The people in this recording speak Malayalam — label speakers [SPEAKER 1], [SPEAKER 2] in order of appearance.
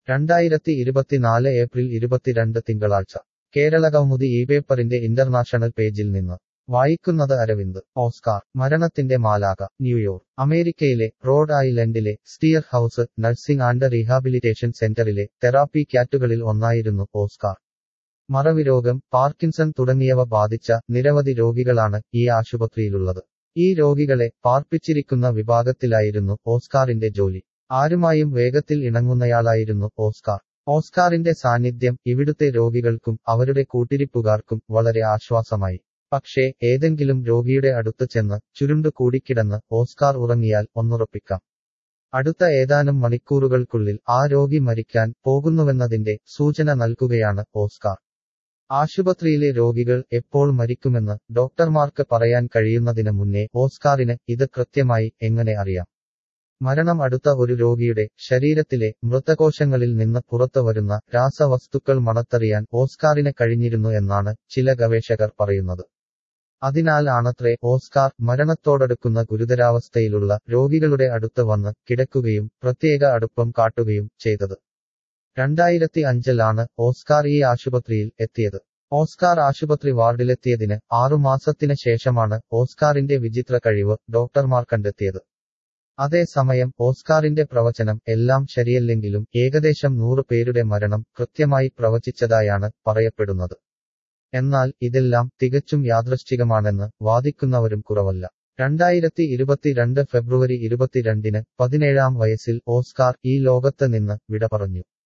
[SPEAKER 1] രണ്ടായിരത്തി ഇരുപത്തിനാല് ഏപ്രിൽ ഇരുപത്തിരണ്ട് തിങ്കളാഴ്ച കേരള കൗമുദി ഈ പേപ്പറിന്റെ ഇന്റർനാഷണൽ പേജിൽ നിന്ന് വായിക്കുന്നത് അരവിന്ദ് ഓസ്കാർ മരണത്തിന്റെ മാലാക ന്യൂയോർക്ക് അമേരിക്കയിലെ റോഡ് ഐലൻഡിലെ Steere House nursing and rehabilitation സെന്ററിലെ തെറാപ്പി ക്യാറ്റുകളിൽ ഒന്നായിരുന്നു ഓസ്കാർ മറവിരോഗം പാർക്കിൻസൺ തുടങ്ങിയവ ബാധിച്ച നിരവധി രോഗികളാണ് ഈ ആശുപത്രിയിലുള്ളത് ഈ രോഗികളെ പാർപ്പിച്ചിരിക്കുന്ന വിഭാഗത്തിലായിരുന്നു ഓസ്കാറിന്റെ ജോലി ആരുമായും വേഗത്തിൽ ഇണങ്ങുന്നയാളായിരുന്നു ഓസ്കാർ ഓസ്കാറിന്റെ സാന്നിധ്യം ഇവിടുത്തെ രോഗികൾക്കും അവരുടെ കൂട്ടിരിപ്പുകാർക്കും വളരെ ആശ്വാസമായി പക്ഷേ ഏതെങ്കിലും രോഗിയുടെ അടുത്ത് ചെന്ന് ചുരുണ്ടു കൂടിക്കിടന്ന് ഓസ്കാർ ഉറങ്ങിയാൽ ഒന്നുറപ്പിക്കാം അടുത്ത ഏതാനും മണിക്കൂറുകൾക്കുള്ളിൽ ആ രോഗി മരിക്കാൻ പോകുന്നുവെന്നതിന്റെ സൂചന നൽകുകയാണ് ഓസ്കാർ ആശുപത്രിയിലെ രോഗികൾ എപ്പോൾ മരിക്കുമെന്ന് ഡോക്ടർമാർക്ക് പറയാൻ കഴിയുന്നതിന് മുന്നേ ഓസ്കാറിന് ഇത് കൃത്യമായി എങ്ങനെ അറിയാം മരണം അടുത്ത ഒരു രോഗിയുടെ ശരീരത്തിലെ മൃതകോശങ്ങളിൽ നിന്ന് പുറത്തു വരുന്ന രാസവസ്തുക്കൾ മണത്തറിയാൻ ഓസ്കാറിന് കഴിഞ്ഞിരുന്നു എന്നാണ് ചില ഗവേഷകർ പറയുന്നത് അതിനാൽ ആണത്രേ ഓസ്കാർ മരണത്തോടടുക്കുന്ന ഗുരുതരാവസ്ഥയിലുള്ള രോഗികളുടെ അടുത്ത് വന്ന് കിടക്കുകയും പ്രത്യേക അടുപ്പം കാട്ടുകയും ചെയ്തത് രണ്ടായിരത്തി അഞ്ചിലാണ് ഓസ്കാർ ഈ ആശുപത്രിയിൽ എത്തിയത് ഓസ്കാർ ആശുപത്രി വാർഡിലെത്തിയതിന് ആറുമാസത്തിന് ശേഷമാണ് ഓസ്കാറിന്റെ വിചിത്ര കഴിവ് ഡോക്ടർമാർ കണ്ടെത്തിയത് അതേസമയം ഓസ്കാറിന്റെ പ്രവചനം എല്ലാം ശരിയല്ലെങ്കിലും ഏകദേശം നൂറ് പേരുടെ മരണം കൃത്യമായി പ്രവചിച്ചതായാണ് പറയപ്പെടുന്നത് എന്നാൽ ഇതെല്ലാം തികച്ചും യാദൃശ്ചികമാണെന്ന് വാദിക്കുന്നവരും കുറവല്ല രണ്ടായിരത്തി ഇരുപത്തിരണ്ട് ഫെബ്രുവരി ഇരുപത്തിരണ്ടിന് പതിനേഴാം വയസ്സിൽ ഓസ്കാർ ഈ ലോകത്ത് നിന്ന് വിട പറഞ്ഞു